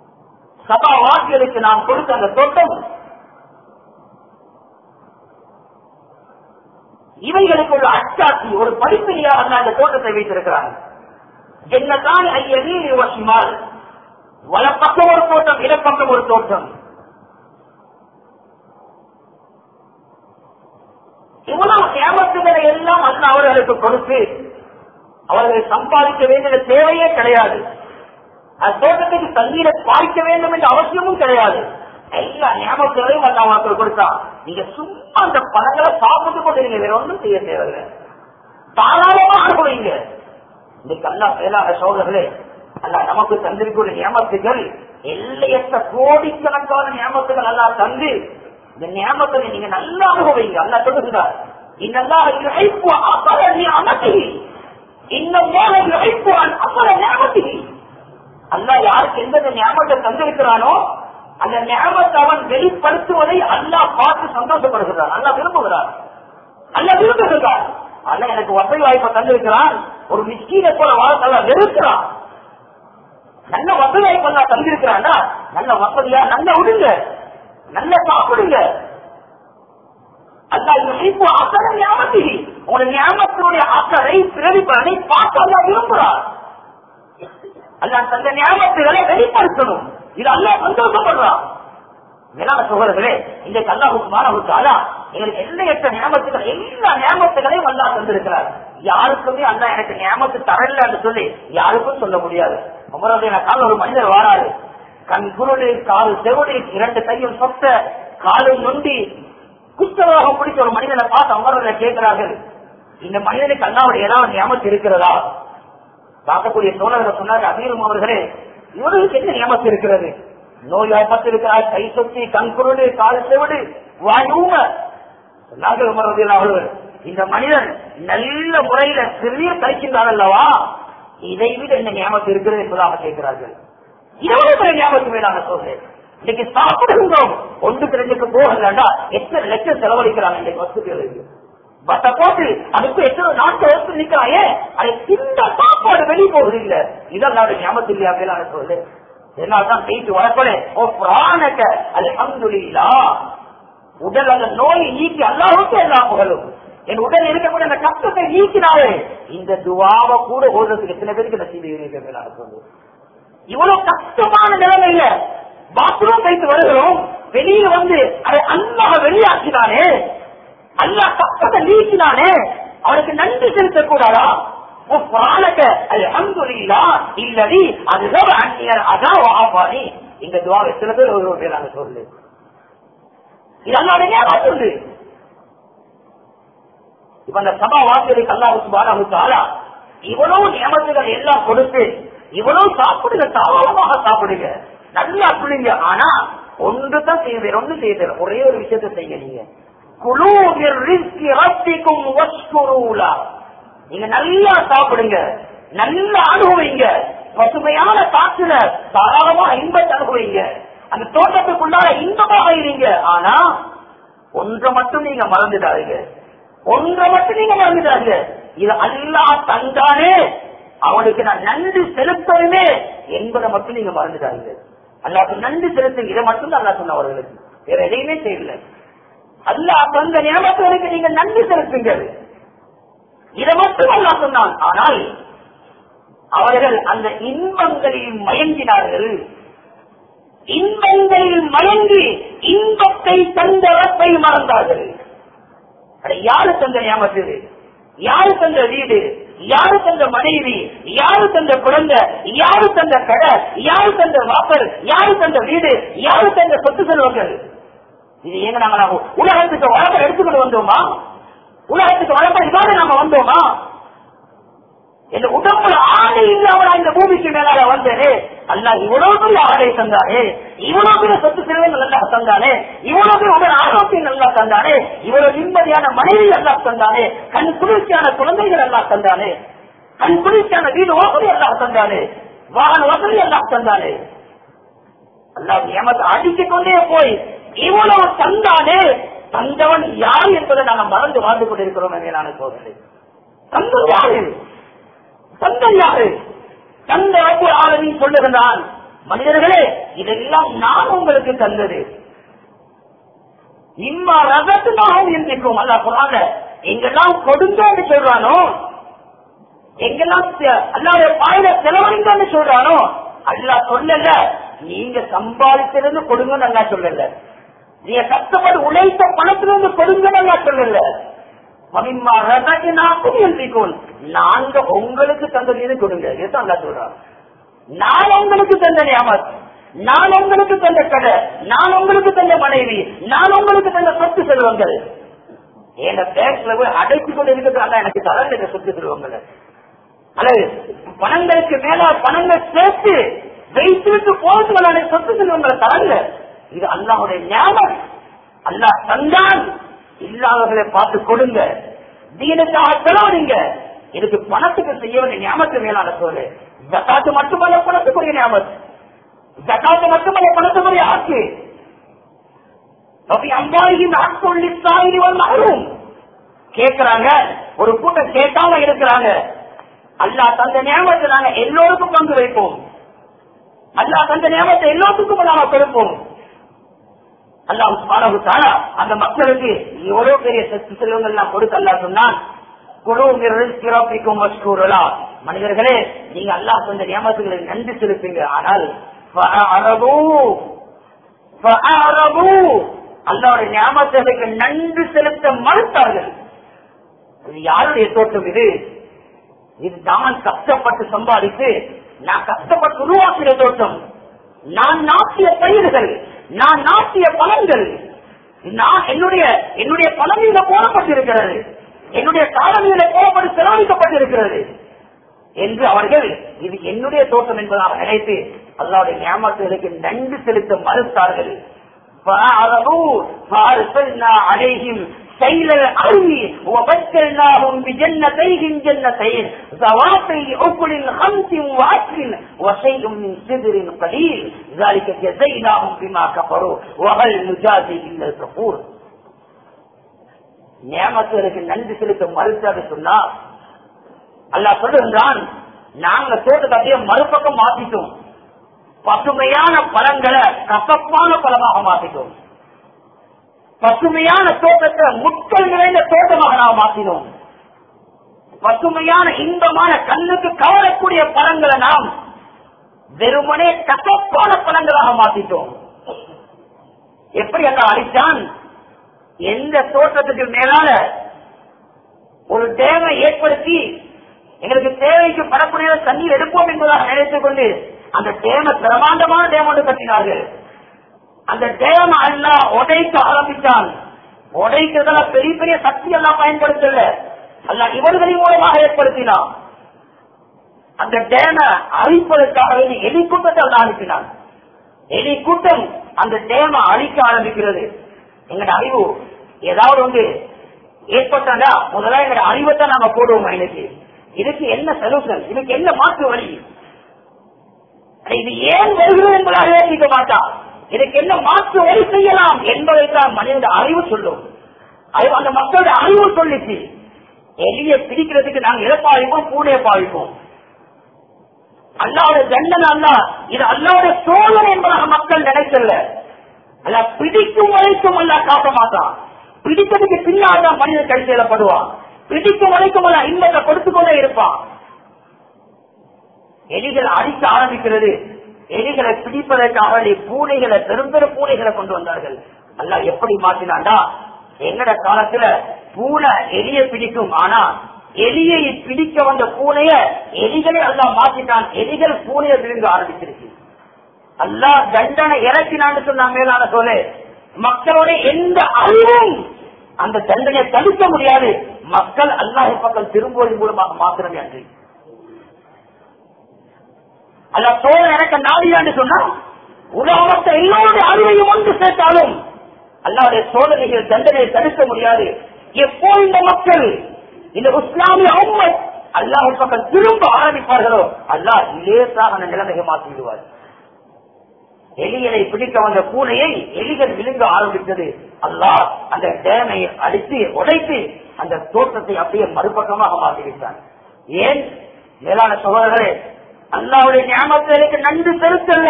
சபா வாக்கியருக்கு நாம் கொடுத்த அந்த தோட்டம் இவைகளுக்கு உள்ள அச்சாட்சி ஒரு படிப்பினையாக அல்ல அந்த தோட்டத்தை வைத்திருக்கிறாங்க என்னதான் ஐயனி வசிமால் வலப்பக்கம் ஒரு தோட்டம் இடப்பக்கம் ஒரு தோட்டம் இவ்வளவு கேமத்துகளை எல்லாம் அல்ல அவர்களுக்கு கொடுத்து அவர்கள் சம்பாதிக்க வேண்டிய தேவையே கிடையாது அந்த தோட்டத்துக்கு தண்ணீரை பாய்க்க வேண்டும் என்ற அவசியமும் கிடையாது எல்லா ஞாபகங்களையும் அல்ல அவங்களுக்கு கொடுத்தா நீங்க சும்மா அந்த பழங்களை சாப்பிட்டு கொண்டு நீங்க வேற ஒன்றும் செய்ய தேவையில்லை தாராளமா அனுபவிங்க இன்னைக்கு அல்லா மேலாக சோழர்களே அல்ல நமக்கு தந்திருக்கிற நியமத்துகள் எல்லையற்ற கோடிக்கணக்கான நியமத்துகள் எல்லாம் தந்து இந்த நியமத்தை நீங்க நல்லா அனுபவிங்க அல்லா சொல்லுகிறார் இன்னெல்லாம் இழைப்பு அபர நியமத்தி இன்னும் இழைப்பு அபர நியமத்தி அல்லா யாருக்கு எந்த ஞாபகத்தை தந்திருக்கிறானோ அந்த ஞாபகத்தை அவன் வெளிப்படுத்துவதை அல்லாஹ் பார்த்து சந்தோஷப்படுகிறான் அல்லா விரும்புகிறார் அல்ல விரும்புகிறார் அல்ல எனக்கு வசதி வாய்ப்பை தந்திருக்கிறான் ஒரு மிஸ்கீனை போல வாழ்க்கை வெறுக்கிறான் நல்ல வசதி வாய்ப்பு அல்லா தந்திருக்கிறான்னா நல்ல வசதியா நல்ல விடுங்க நல்ல சாப்பிடுங்க அல்லா இப்போ அக்கறை ஞாபகத்தி உங்களுடைய ஞாபகத்தினுடைய அக்கறை பிறவி பலனை பார்த்து அல்லா விரும்புகிறார் அல்லா தந்த ஞாபகத்துகளை வெளிப்படுத்தணும் இது அல்லா சந்தோஷப்படுறான் மேலான சோழர்களே இந்த கல்லாவுக்கு மாணவருக்காலா எங்களுக்கு எல்லையற்ற ஞாபகத்துகள் எல்லா ஞாபகத்துகளையும் அல்லா தந்திருக்கிறார் யாருக்குமே அல்லா எனக்கு ஞாபகத்து தரல என்று சொல்லி யாருக்கும் சொல்ல முடியாது உமரது கால ஒரு மனிதர் வாராரு கண் குருடு கால் செவடு இரண்டு கையும் சொத்த காலை நொண்டி குஷ்டரோகம் பிடிச்ச ஒரு மனிதனை பார்த்து அமர்வதை கேட்கிறார்கள் இந்த மனிதனுக்கு அல்லாவுடைய ஏதாவது ஞாபகத்து இருக்கிறதா பார்க்கக்கூடிய சோழர்கள் சொன்னார் அமீரும் அவர்களே இவர்களுக்கு என்ன நியமத்து இருக்கிறது நோய்வாய்ப்பட்டு இருக்கிறார் கை சொத்தி கண் குருடு கால் செவிடு வாயூம சொன்னார்கள் உமரதில் அவர்கள் இந்த மனிதன் நல்ல முறையில சிறிய கழிக்கின்றார் அல்லவா இதை விட என்ன ஞாபகம் இருக்கிறது என்பதாக கேட்கிறார்கள் எவ்வளவு பெரிய ஞாபகம் மேலான சொல்றேன் இன்னைக்கு சாப்பிடுகின்றோம் ஒன்றுக்கு ரெண்டுக்கு போகலண்டா எத்தனை லட்சம் செலவழிக்கிறாங்க இன்னைக்கு வசதிகளுக்கு பட்ட போட்டு அதுக்கு எத்தனை நாட்டு எடுத்து நிக்கிறாயே அது சின்ன சாப்பாடு வெளியே போகுது இல்ல இதெல்லாம் ஞாபகத்தில் இல்லையா மேலான சொல்லு என்னால்தான் பேச்சு வரப்படே ஓ பிராணக்க அது அந்துலா உடல் அந்த நோயை நீக்கி அல்லாவுக்கு எல்லா புகழும் என் உடல் இருக்கக்கூடிய அந்த கஷ்டத்தை நீக்கினாலே இந்த துவாவை கூட ஓடுறதுக்கு எத்தனை பேருக்கு நசீது இருக்க மேலான சொல்லு இவ்வளவு கஷ்டமான நிலைமையில பாத்ரூம் வைத்து வருகிறோம் வெளியே வந்து அதை அல்லாஹ் வெளியாக்கினானே அல்லா கஷ்டத்தை நீக்கினானே அவனுக்கு நன்றி செலுத்தக் கூடாதா இல்லடி அதுதான் அந்நியர் அதான் வாபானி இந்த துவா எத்தனை பேர் ஒரு பேராங்க சொல்லு இது அல்லாடைய சொல்லு இப்ப அந்த சபா வாசலுக்கு அல்லாவுக்கு பாராவுக்கு இவ்வளவு நியமத்துகள் எல்லாம் கொடுத்து இவ்வளவு சாப்பிடுங்க தாராளமாக சாப்பிடுங்க நல்லா பிள்ளைங்க ஆனா ஒன்று தான் செய்ய வேற ஒன்று செய்ய தரும் ஒரே ஒரு விஷயத்த செய்ய நீங்க நீங்க நல்லா சாப்பிடுங்க நல்லா அனுபவிங்க பசுமையான காற்றுல தாராளமா இன்பத்தை அனுபவிங்க அந்த தோட்டத்துக்குள்ளார இன்பமாக இருங்க ஆனா ஒன்றை மட்டும் நீங்க மறந்துடாதீங்க ஒன்றை மட்டும் நீங்க மறந்துடாதீங்க இது அல்லா தந்தானே அவனுக்கு நான் நன்றி செலுத்தணுமே என்பதை மட்டும் நீங்க மறந்துடாதீங்க அல்லாக்கு நன்றி செலுத்துங்க இதை மட்டும் தான் அல்லா சொன்னவர்களுக்கு வேற எதையுமே செய்யல அல்லா தந்த ஞாபகத்துக்கு நீங்க நன்றி செலுத்துங்கள் இதை மட்டும் அல்லா சொன்னான் ஆனால் அவர்கள் அந்த இன்பங்களில் மயங்கினார்கள் இன்பங்களில் மயங்கி இன்பத்தை தந்தவத்தை மறந்தார்கள் அதை யாரு தந்த ஞாபகத்து யாரு தந்த வீடு யாரு தந்த மனைவி யாரு தந்த குழந்தை யாரு தந்த கடை யாரு தந்த வாப்பர் யாரு தந்த வீடு யாரு தந்த சொத்து செல்வங்கள் இது ஏங்க நாங்க உலகத்துக்கு வழக்கம் எடுத்துக்கிட்டு வந்தோமா உலகத்துக்கு வழக்கம் இதாக நாம வந்தோமா இந்த உடம்புல ஆடை இல்லாம இந்த பூமிக்கு மேலால வந்தேனே அல்ல இவ்வளவு பெரிய ஆடை தந்தானே இவ்வளவு பெரிய சொத்து செல்வங்கள் நல்லா தந்தானே இவ்வளவு பெரிய உடல் ஆரோக்கியம் நல்லா தந்தானே இவ்வளவு நிம்மதியான மனைவி நல்லா தந்தானே கண் குளிர்ச்சியான குழந்தைகள் எல்லாம் தந்தானே கண் குளிர்ச்சியான வீடு வசதி எல்லாம் தந்தானே வாகன வசதி எல்லாம் தந்தானே அல்லா நியமத்தை அடித்துக் கொண்டே போய் இவ்வளவு தந்தானே தந்தவன் யார் என்பதை நாங்கள் மறந்து வாழ்ந்து கொண்டிருக்கிறோம் மேலான சோதனை தந்தது யாரு தந்தம் யாரு தந்த ஆளுநி சொல்லுகிறான் மனிதர்களே இதெல்லாம் நான் உங்களுக்கு தந்தது இம்மா ரகத்துனாகவும் இருந்திருக்கும் அல்ல குரான எங்கெல்லாம் கொடுங்கன்னு சொல்றானோ எங்கெல்லாம் அல்லாவுடைய பாயில செலவழிங்கன்னு சொல்றானோ அல்லா சொல்லல நீங்க சம்பாதிக்கிறது கொடுங்கன்னு அல்லா சொல்லல நீங்க கஷ்டப்பட்டு உழைத்த பணத்திலிருந்து கொடுங்கன்னு அல்லா சொல்லல நாங்க உங்களுக்கு தந்தது கொடுங்க இதுதான் அல்லா சொல்றான் நான் உங்களுக்கு தந்த நியமத் நான் உங்களுக்கு தந்த கடை நான் உங்களுக்கு தந்த மனைவி நான் உங்களுக்கு தந்த சொத்து செல்வங்கள் என் பேங்க்ல போய் அடைச்சு கொண்டு இருக்கிறது எனக்கு தரல இந்த சொத்து செல்வங்களை அல்லது பணங்களுக்கு மேல பணங்கள் சேர்த்து வைத்துவிட்டு போகிறதுனால சொத்து செல்வங்களை தரல இது அல்லாவுடைய ஞாபகம் அல்லாஹ் தந்தான் இல்லாதவர்களை பார்த்து கொடுங்க தீனுக்காக செலவழிங்க இதுக்கு பணத்துக்கு செய்ய வேண்டிய ஞாபகத்து மேலான சொல்லு ஜக்காத்து மட்டுமல்ல பணத்துக்குரிய ஞாபகம் ஜக்காத்து மட்டுமல்ல பணத்துக்குரிய ஆட்சி அம்பாயின் ஆட்கொள்ளி சாயிரி வரும் கேட்கிறாங்க ஒரு கூட்டம் கேட்காம இருக்கிறாங்க அல்லா தந்த ஞாபகத்தை நாங்க எல்லோருக்கும் பங்கு வைப்போம் அல்லா தந்த ஞாபகத்தை எல்லோருக்கும் நாம கொடுப்போம் அல்லாஹ் சுப்ஹானஹு தஆலா அந்த மக்களுக்கு எவ்வளவு பெரிய சத்து செல்வங்கள் எல்லாம் கொடுத்து அல்லாஹ் சொன்னான் குழு சிறப்பிக்கும் மஸ்கூரலா மனிதர்களே நீங்க அல்லாஹ் சொந்த நியமத்துகளை நன்றி செலுத்துங்க ஆனால் அல்லாவுடைய நியமத்துகளுக்கு நன்றி செலுத்த மறுத்தார்கள் இது யாருடைய தோற்றம் இது இது நான் கஷ்டப்பட்டு சம்பாதித்து நான் கஷ்டப்பட்டு உருவாக்கிய தோட்டம் நான் நாட்டிய பயிர்கள் நான் நாட்டிய பலன்கள் நான் என்னுடைய என்னுடைய பலனில போடப்பட்டிருக்கிறது என்னுடைய காலனியில போடப்பட்டு செலவழிக்கப்பட்டிருக்கிறது என்று அவர்கள் இது என்னுடைய தோட்டம் என்பதாக நினைத்து அல்லாவுடைய ஞாபகத்துகளுக்கு நன்றி செலுத்த மறுத்தார்கள் அழைகும் سيل الأرض وبدلناهم بجنتيهم جنتين ذواتي أكل خمس وعسل وشيء من سدر قليل ذلك جزيناهم بما كفروا وهل نجازي إلا الكفور நியமத்துக்கு நன்றி செலுத்த மறுத்தாரு சொன்னா அல்லா சொல்லுகிறான் நாங்க தோட்டத்தை அப்படியே மறுபக்கம் மாத்திட்டோம் பசுமையான பழங்களை கசப்பான பழமாக மாத்திட்டோம் பசுமையான தோட்டத்தை முட்கள் நிறைந்த தோட்டமாக நாம் மாற்றினோம் பசுமையான இன்பமான கண்ணுக்கு கவரக்கூடிய பழங்களை நாம் வெறுமனே கசப்பான பழங்களாக மாற்றிட்டோம் எப்படி அங்க அழித்தான் எந்த தோட்டத்துக்கு மேலால ஒரு டேமை ஏற்படுத்தி எங்களுக்கு தேவைக்கு படக்கூடிய தண்ணீர் எடுப்போம் என்பதாக நினைத்துக் கொண்டு அந்த டேம பிரமாண்டமான டேம் ஒன்று கட்டினார்கள் அந்த டேம அல்ல உடைக்க ஆரம்பித்தான் உடைக்கிறதுல பெரிய பெரிய சக்தி எல்லாம் பயன்படுத்தல அல்ல இவர்களின் மூலமாக ஏற்படுத்தினான் அந்த டேம அழிப்பதற்காக எலி கூட்டத்தை அல்ல அனுப்பினான் எலி கூட்டம் அந்த டேம அழிக்க ஆரம்பிக்கிறது எங்கட அறிவு ஏதாவது ஒன்று ஏற்பட்டா முதல்ல எங்கட அறிவைத்தான் நாம போடுவோம் இன்னைக்கு இதுக்கு என்ன சொல்யூஷன் இதுக்கு என்ன மாற்று வழி இது ஏன் வருகிறது என்பதாக யோசிக்க மாட்டான் இதுக்கு என்ன மாற்று வழி செய்யலாம் என்பதைத்தான் மனித அறிவு சொல்லும் அது அந்த மக்களுடைய அறிவு சொல்லிச்சு எலியை பிடிக்கிறதுக்கு நாங்க எதை பாவிப்போம் பூனையை பாவிப்போம் அல்லாவுடைய தண்டனை அல்ல இது அல்லாவுடைய சோதனை என்பதாக மக்கள் நினைக்கல அல்ல பிடிக்கும் வரைக்கும் அல்ல காட்ட மாட்டான் பிடித்ததுக்கு பின்னால் தான் மனிதன் கை செய்யப்படுவான் பிடிக்கும் வரைக்கும் அல்ல இன்பத்தை கொடுத்துக் கொண்டே இருப்பான் எலிகள் அடிக்க ஆரம்பிக்கிறது எலிகளை பிடிப்பதற்காக பூனைகளை பெரும் பெரும் பூனைகளை கொண்டு வந்தார்கள் அல்ல எப்படி மாற்றினாண்டா எங்கட காலத்துல பூனை எலிய பிடிக்கும் ஆனா எலியை பிடிக்க வந்த பூனைய எலிகளை அல்லா மாற்றிட்டான் எலிகள் பூனையை விழுங்க ஆரம்பிச்சிருக்கு அல்லா தண்டனை இறக்கினான்னு சொன்ன மேலான சொல்லு மக்களுடைய எந்த அறிவும் அந்த தண்டனையை தடுக்க முடியாது மக்கள் அல்லாஹ் பக்கம் திரும்புவதன் மூலமாக மாத்திரம் என்று அல்ல தோல் எனக்கு நாடியான்னு சொன்னா உலகத்தை எல்லோருடைய அறிவையும் ஒன்று சேர்த்தாலும் அல்லாவுடைய சோதனைகள் தண்டனையை தடுக்க முடியாது எப்போ இந்த மக்கள் இந்த இஸ்லாமிய உண்மை அல்லாஹ் பக்கம் திரும்ப ஆரம்பிப்பார்களோ அல்லாஹ் லேசாக அந்த நிலைமையை மாற்றி விடுவார் எலிகளை பிடிக்க வந்த பூனையை எலிகள் விழுங்க ஆரம்பித்தது அல்லாஹ் அந்த டேமையை அடித்து உடைத்து அந்த தோற்றத்தை அப்படியே மறுபக்கமாக மாற்றிவிட்டான் ஏன் மேலான சகோதரர்களே அல்லாவுடைய ஞாபகத்திற்கு நன்றி செலுத்தல்ல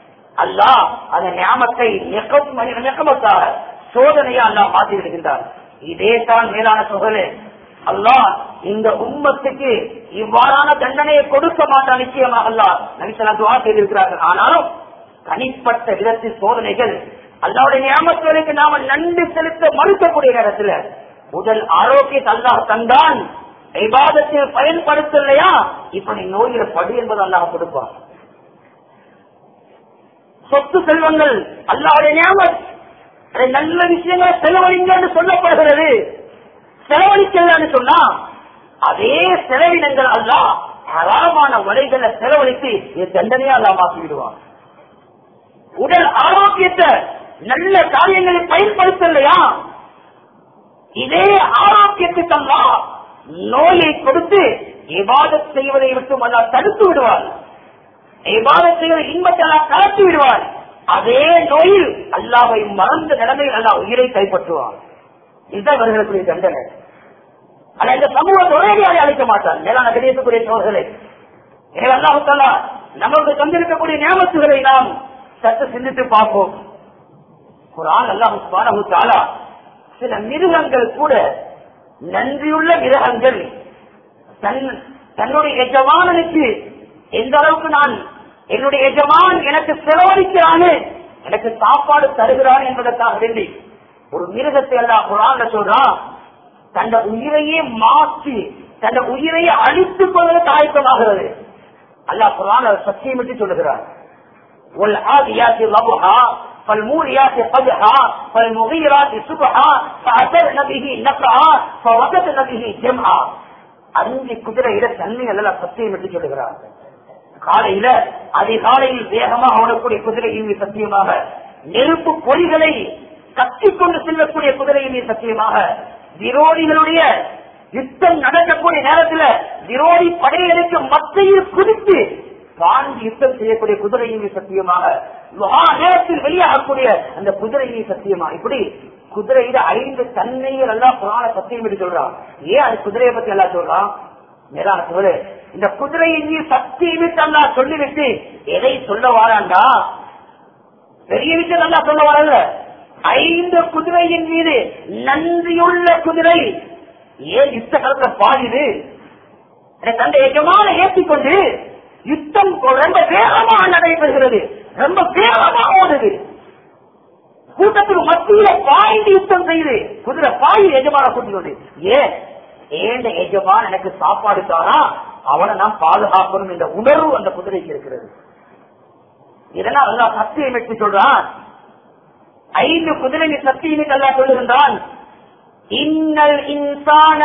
அல்லாஹ் அந்த ஞாபகத்தை நெக்கமத்தாக சோதனையா அல்லா மாற்றி விடுகின்றார் இதே தான் மேலான சோழலே அல்லாஹ் இந்த உம்மத்துக்கு இவ்வாறான தண்டனையை கொடுக்க மாட்டான் நிச்சயமாக அல்லாஹ் நபிசலா துவா செய்திருக்கிறார்கள் ஆனாலும் தனிப்பட்ட விதத்தில் சோதனைகள் அல்லாவுடைய நியமத்துகளுக்கு நாம நன்றி செலுத்த மறுக்கக்கூடிய நேரத்தில் உடல் ஆரோக்கியத்தை அல்லாஹ் தந்தான் விவாதத்தில் பயன்படுத்தலையா இப்படி நோயில படி என்பது அல்லாஹ் கொடுப்பான் சொத்து செல்வங்கள் அல்லாவுடைய நியமத் அதை நல்ல விஷயங்களை செலவழிங்க என்று சொல்லப்படுகிறது செலவழிக்கலன்னு சொன்னா அதே செலவினங்கள் அல்ல ஹராமான வலைகளை செலவழித்து இது தண்டனையா அல்லா மாற்றி விடுவான் உடல் ஆரோக்கியத்தை நல்ல காரியங்களை பயன்படுத்தலையா இதே ஆரோக்கியத்துக்கு அல்லா நோயை கொடுத்து விவாதம் செய்வதை விட்டு அல்லா தடுத்து விடுவார் விவாதம் செய்வதை இன்பத்தை அல்லா கலத்தி விடுவார் அதே நோயில் அல்லாவை மறந்த நிலைமையில் அல்லா உயிரை கைப்பற்றுவார் இதுதான் இவர்களுக்குரிய தண்டனை ஆனா இந்த சமூகத்தை ஒரேடியாக அழைக்க மாட்டார் மேலான கணியத்துக்குரிய சோழர்களே எனவே அல்லாஹாலா நமக்கு தந்திருக்கக்கூடிய ஞாபகத்துகளை நாம் சற்று சிந்தித்து பார்ப்போம் குரான் அல்லாஹு சுப்ஹானஹு தஆலா சில மிருகங்கள் கூட நன்றியுள்ள மிருகங்கள் தன் தன்னுடைய எஜமானனுக்கு எந்த அளவுக்கு நான் என்னுடைய எஜமான் எனக்கு செலவழிக்கிறானே எனக்கு சாப்பாடு தருகிறான் என்பதற்காக வேண்டி ஒரு மிருகத்தை எல்லாம் குரான்ல சொல்றான் தந்த உயிரையே மாற்றி தந்த உயிரையே அழித்துக் கொள்வதற்கு ஆயத்தமாகிறது அல்லாஹ் குரான் சத்தியமிட்டு சொல்லுகிறார் والعاديات ضبحا فالموريات قدحا فالمغيرات سبحا فأثرن به نقعا فوقتن به جمعا அஞ்சு குதிரையில தண்ணி எல்லாம் சத்தியம் என்று சொல்லுகிறார் காலையில அதிகாலையில் வேகமாக ஓடக்கூடிய குதிரையின் மீது சத்தியமாக நெருப்பு பொறிகளை கத்திக்கொண்டு செல்லக்கூடிய குதிரையின் மீது சத்தியமாக விரோதிகளுடைய யுத்தம் நடக்கக்கூடிய நேரத்தில் விரோதி படைகளுக்கு மத்தியில் குதித்து பாண்டி யுத்தம் செய்யக்கூடிய குதிரையின் மீது சத்தியமாக மகா நேரத்தில் வெளியாகக்கூடிய அந்த குதிரையின் சத்தியமா இப்படி குதிரையில ஐந்து தன்மைகள் எல்லாம் புராண சத்தியம் என்று சொல்றான் ஏன் அது குதிரையை பத்தி எல்லாம் சொல்றான் மேலான சொல்லு இந்த குதிரையின் மீது சத்தியமிட்டு அல்லா சொல்லிவிட்டு எதை சொல்ல வாராண்டா பெரிய விஷயம் நல்லா சொல்ல வரல ஐந்து குதிரையின் மீது நன்றியுள்ள குதிரை ஏன் யுத்த காலத்துல பாயுது தந்த எஜமான ஏற்றிக்கொண்டு யுத்தம் ரொம்ப வேகமாக நடைபெறுகிறது ரொம்ப வேகமாக ஓடுது கூட்டத்தில் மத்தியில பாய்ந்து யுத்தம் செய்யுது குதிரை பாய் எஜமான கூட்டிக்கொண்டு ஏன் ஏண்ட எஜமான் எனக்கு சாப்பாடு தானா அவனை நான் பாதுகாக்கணும் என்ற உணர்வு அந்த குதிரைக்கு இருக்கிறது இதெல்லாம் அல்லா சத்தியம் எடுத்து சொல்றான் ஐந்து குதிரை சத்தியம் அல்லா சொல்லுகின்றான் இன்னல் இன்சான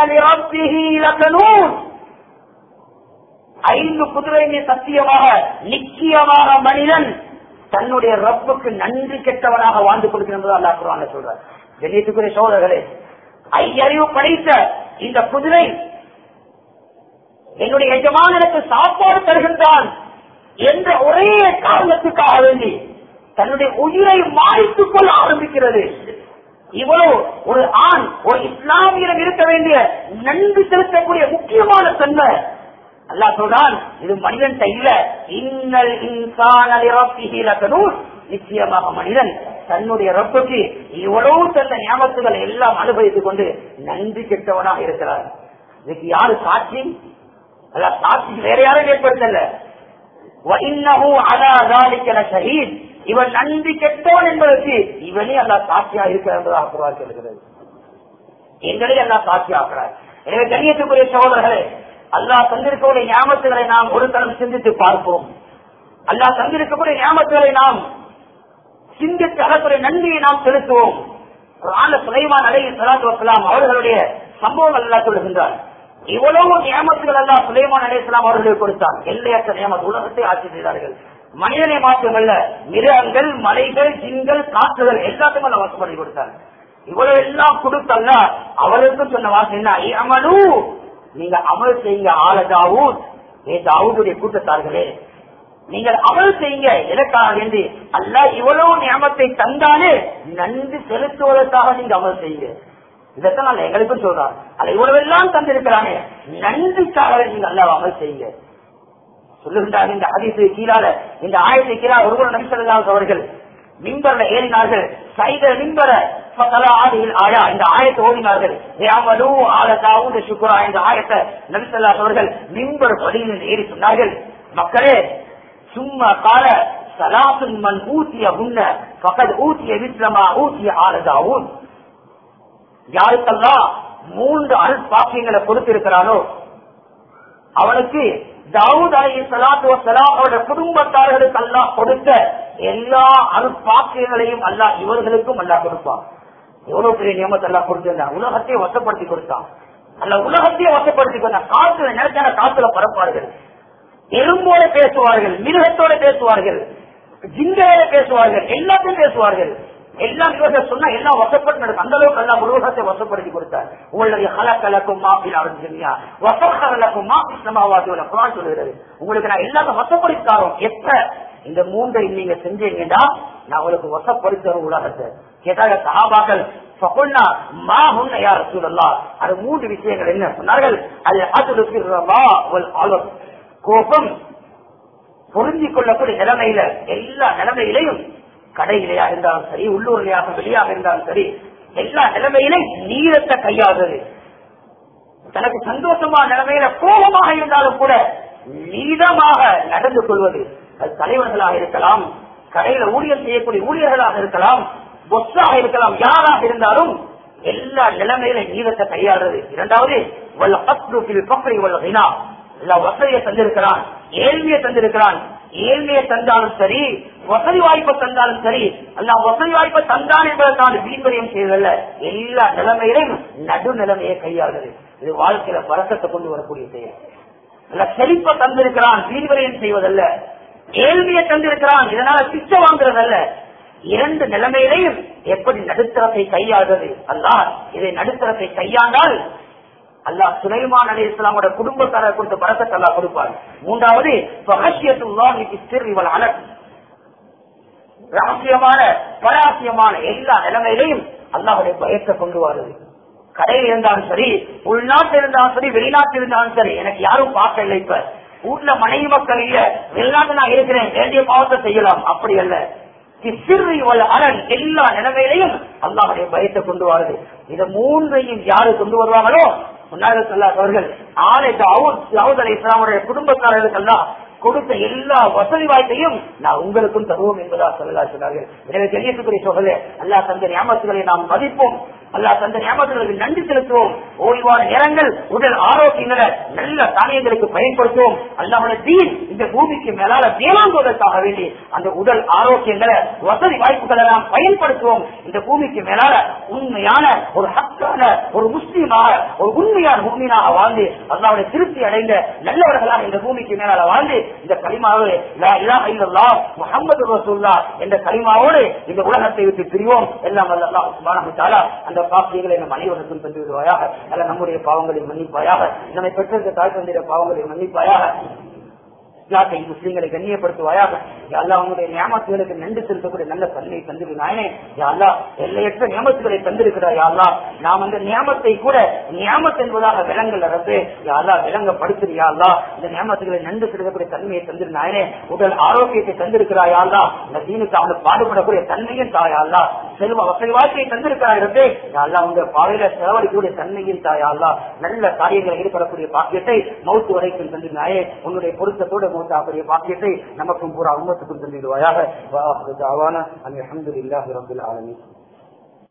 ஐந்து குதிரை சத்தியமாக நிச்சயமாக மனிதன் தன்னுடைய ரப்புக்கு நன்றி கெட்டவனாக வாழ்ந்து கொடுக்கிறது அல்லா குரான் சொல்றார் வெளியேற்றுக்குரிய சோழர்களே ஐயறிவு படைத்த இந்த குதிரை என்னுடைய எஜமானனுக்கு சாப்பாடு தருகின்றான் என்ற ஒரே காரணத்துக்காக வேண்டி தன்னுடைய உயிரை மாய்த்துக் கொள்ள ஆரம்பிக்கிறது இவ்வளவு ஒரு ஆண் ஒரு இஸ்லாமியிடம் இருக்க வேண்டிய நன்றி செலுத்தக்கூடிய முக்கியமான தன்மை அல்லா சொல்றான் இது மனிதன் இல்ல இன்னல் இன்சான நிச்சயமாக மனிதன் தன்னுடைய ரப்புக்கு இவ்வளவு தந்த ஞாபகத்துகள் எல்லாம் அனுபவித்துக் கொண்டு நன்றி கெட்டவனாக இருக்கிறார் இதுக்கு யாரு சாட்சி அல்ல சாட்சி வேற யாரும் ஏற்படுத்தல இவன் நன்றி கெட்டவன் என்பதற்கு இவனே அல்லா சாட்சியா இருக்கிறார் என்பதாக குரான் சொல்கிறது எங்களே அல்லா சாட்சியாக்குறார் எனவே கண்ணியத்துக்குரிய சகோதரர்களே அல்லா தந்திருக்கக்கூடிய ஞாபகத்துகளை நாம் ஒரு தரம் சிந்தித்து பார்ப்போம் அல்லா தந்திருக்கக்கூடிய ஞாபகத்துகளை நாம் சிந்தித்து அதற்குரிய நன்றியை நாம் செலுத்துவோம் சுலைமான் அலை சலாத்து வசலாம் அவர்களுடைய சம்பவங்கள் அல்லா சொல்லுகின்றார் இவ்வளவு நியமத்துகள் அல்லா சுலைமான் அலை இஸ்லாம் அவர்களுக்கு கொடுத்தார் எல்லையற்ற நியமத்து உலகத்தை ஆட்சி செய்தார்கள் மனிதனை மாற்றமல்ல மிருகங்கள் மலைகள் ஜின்கள் காற்றுகள் எல்லாத்தையும் அல்ல வசப்படி கொடுத்தார் இவ்வளவு எல்லாம் கொடுத்தல்ல அவர்களுக்கு சொன்ன வாசம் என்ன அமலு நீங்க அமல் செய்யுங்க ஆல தாவூத் ஏ தாவூதுடைய கூட்டத்தார்களே நீங்கள் அமல் செய்யுங்க எதற்காக வேண்டி அல்ல இவ்வளவு நியமத்தை தந்தாலே நன்றி செலுத்துவதற்காக நீங்க அமல் செய்யுங்க இதைத்தான் அல்ல எங்களுக்கும் சொல்றாங்க அல்ல இவ்வளவு எல்லாம் தந்திருக்கிறாங்க நன்றிக்காக நீங்க அல்ல அமல் செய்யுங்க சொல்லுகின்றாங்க இந்த அதிசய கீழால இந்த ஆயத்தை கீழா ஒருவர் நபிசல்லாஸ் அவர்கள் மின்பர்ல ஏறினார்கள் சைத மின்பர فقال هذه الآية இந்த ஆயத்தை ஓதினார்கள் யாமலு ஆல தாவூத சுக்ரா இந்த ஆயத்தை நபி ஸல்லல்லாஹு அவர்கள் மிம்பர் படியில் ஏறி சொன்னார்கள் மக்களே சும்மா கால சலாத்துன் மன் ஊத்திய உன்ன பக்கத் ஊத்திய விஸ்லமா ஊத்திய ஆல தாவூத் யாருக்கெல்லாம் மூன்று அருட்பாக்கியங்களை கொடுத்திருக்கிறானோ அவனுக்கு தாவூத் அலி சலாத்து வசலாம் அவருடைய குடும்பத்தார்களுக்கு அல்லாஹ் கொடுத்த எல்லா அருட்பாக்கியங்களையும் அல்லாஹ் இவர்களுக்கும் அல்லாஹ் கொடுப்பான் எவ்வளவு பெரிய நியமத்தை எல்லாம் கொடுத்திருந்தான் உலகத்தையே வசப்படுத்தி கொடுத்தான் அல்ல உலகத்தையே வசப்படுத்தி கொடுத்தான் காத்துல நினைச்சான காத்துல பரப்பார்கள் எறும்போட பேசுவார்கள் மிருகத்தோட பேசுவார்கள் ஜிங்கையோட பேசுவார்கள் எல்லாத்தையும் பேசுவார்கள் எல்லாம் இவர்கள் சொன்னா எல்லாம் வசப்பட்டு நடக்கும் அந்த அளவுக்கு எல்லாம் உலகத்தை வசப்படுத்தி கொடுத்தார் உங்களுடைய ஹலக்கலக்கும் மாப்பில் ஆரம்பிச்சிருந்தா வசக்கலக்கும் மாப்பி சமாவாதியோட குரான் சொல்லுகிறது உங்களுக்கு நான் எல்லாத்தையும் வசப்படுத்தி தரோம் எப்ப இந்த மூன்றை நீங்க செஞ்சீங்கன்னா நான் உங்களுக்கு வசப்படுத்தி தரும் உலகத்தை கேட்டாங்க சகாபாக்கள் ஃபகுல்னா மா ஹுன்ன யா ரசூலல்லாஹ் அது மூன்று விஷயங்கள் என்ன சொன்னார்கள் அது அதுலுக்கு ரவா வல் அலப் கோபம் பொருந்திக் கொள்ளக்கூடிய நிலைமையில எல்லா நிலைமையிலையும் கடையிலையா இருந்தாலும் சரி உள்ளூர்லையாக வெளியாக இருந்தாலும் சரி எல்லா நிலைமையிலும் நீரத்தை கையாளுறது தனக்கு சந்தோஷமான நிலைமையில கோபமாக இருந்தாலும் கூட நீதமாக நடந்து கொள்வது அது தலைவர்களாக இருக்கலாம் கடையில ஊழியர் செய்யக்கூடிய ஊழியர்களாக இருக்கலாம் பொஸ்ஸாக இருக்கலாம் யாராக இருந்தாலும் எல்லா நிலைமையில நீதத்தை கையாளுறது இரண்டாவது வல்ல பத்ரு பில் பக்ரி வல்ல வினா எல்லா வசதியை தந்திருக்கிறான் ஏழ்மையை தந்திருக்கிறான் ஏழ்மையை தந்தாலும் சரி வசதி வாய்ப்பை தந்தாலும் சரி அல்ல வசதி வாய்ப்பை தந்தான் என்பதற்கான வீண்வரியம் செய்வதல்ல எல்லா நிலைமையிலும் நடுநிலைமையை கையாளுது இது வாழ்க்கையில பழக்கத்தை கொண்டு வரக்கூடிய செயல் அல்ல செழிப்பை தந்திருக்கிறான் வீண்வரியம் செய்வதல்ல ஏழ்மையை தந்திருக்கிறான் இதனால சிச்சை வாங்குறதல்ல இரண்டு நிலைமையிலையும் எப்படி நடுத்தரத்தை கையாளுறது அல்லாஹ் இதை நடுத்தரத்தை கையாண்டால் அல்லாஹ் சுலைமான் அலி இஸ்லாமோட குடும்பத்தாரர் கொடுத்த பழக்கத்தை அல்லாஹ் கொடுப்பார் மூன்றாவது ரகசியமான பராசியமான எல்லா நிலைமையிலையும் அல்லாஹுடைய பயத்தை கொண்டு வருது கடையில் இருந்தாலும் சரி உள்நாட்டில் இருந்தாலும் சரி வெளிநாட்டில் இருந்தாலும் சரி எனக்கு யாரும் பார்க்கல இப்ப வீட்டுல மனைவி மக்கள் இல்ல வெளிநாட்டு நான் இருக்கிறேன் வேண்டிய பாவத்தை செய்யலாம் அப்படி அல்ல சிறு அரண் எல்லா நிலைமையிலையும் அல்லாஹுடைய பயத்தை கொண்டு வருது இதை மூன்றையும் யாரு கொண்டு வருவாங்களோ முன்னாள் சொல்லாத அவர்கள் ஆலை தாவூத் அலி இஸ்லாமுடைய குடும்பத்தாரர்களுக்கெல்லாம் கொடுத்த எல்லா வசதி வாய்ப்பையும் நான் உங்களுக்கும் தருவோம் என்பதா சொல்லலா சொன்னார்கள் எனவே தெரியக்கூடிய சோழலே அல்லா தந்த ஞாபகத்துகளை நாம் மதிப்போம் அல்லா தந்த ஞாபகங்களுக்கு நன்றி செலுத்துவோம் ஓய்வான நேரங்கள் உடல் ஆரோக்கியங்களை நல்ல தானியங்களுக்கு பயன்படுத்துவோம் அல்லாமல் தீன் இந்த பூமிக்கு மேலால தேவாங்குவதற்காக வேண்டி அந்த உடல் ஆரோக்கியங்களை வசதி வாய்ப்புகளை நாம் பயன்படுத்துவோம் இந்த பூமிக்கு மேலால உண்மையான ஒரு ஹக்கான ஒரு முஸ்லீமாக ஒரு உண்மையான முக்மீனாக வாழ்ந்து அல்லாவுடைய திருப்தி அடைந்த நல்லவர்களாக இந்த பூமிக்கு மேலால வாழ்ந்து இந்த களிமாவு முகமது ரசூல்லா என்ற களிமாவோடு இந்த உலகத்தை விட்டு பிரிவோம் எல்லாம் அந்த பாக்கியங்களை நம் அனைவருக்கும் தந்து விடுவாயாக அல்ல நம்முடைய பாவங்களை மன்னிப்பாயாக நம்மை பெற்றிருந்த தாய் தந்திர பாவங்களை மன்னிப்பாயாக இஸ்லாத்தை முஸ்லீம்களை கண்ணியப்படுத்துவாயாக அல்லா உங்களுடைய நியமத்துகளுக்கு நன்றி செலுத்தக்கூடிய நல்ல தன்மை தந்திருந்தானே அல்லா எல்லையற்ற நியமத்துகளை தந்திருக்கிறாய் அல்லா நாம் அந்த நியமத்தை கூட நியமத் என்பதாக விலங்கல் அரசு அல்லா விலங்கப்படுத்துறியா அல்லா இந்த நியமத்துகளை நன்றி செலுத்தக்கூடிய தன்மையை தந்திருந்தானே உடல் ஆரோக்கியத்தை தந்திருக்கிறாய் அல்லா இந்த தீனுக்கு அவனுக்கு பாடுபடக்கூடிய தன்மையும் தாயா அல்லா செல்வ வசதி வாழ்க்கையை தந்திருக்கிறாய் அரசு அல்லா உங்க பாவையில செலவழிக்கக்கூடிய தன்மையும் தாயா அல்லா நல்ல காரியங்களை ஈடுபடக்கூடிய பாக்கியத்தை மௌத்து வரைக்கும் தந்திருந்தாயே உன்னுடைய பொருத்தத்தோடு மூத்தாக்கூடிய பாக்கியத்தை நமக்கும் பூரா உமத்துக்கும் தந்திடுவாயாக அல்ஹம்துலில்லாஹி ரப்பில் ஆலமீன்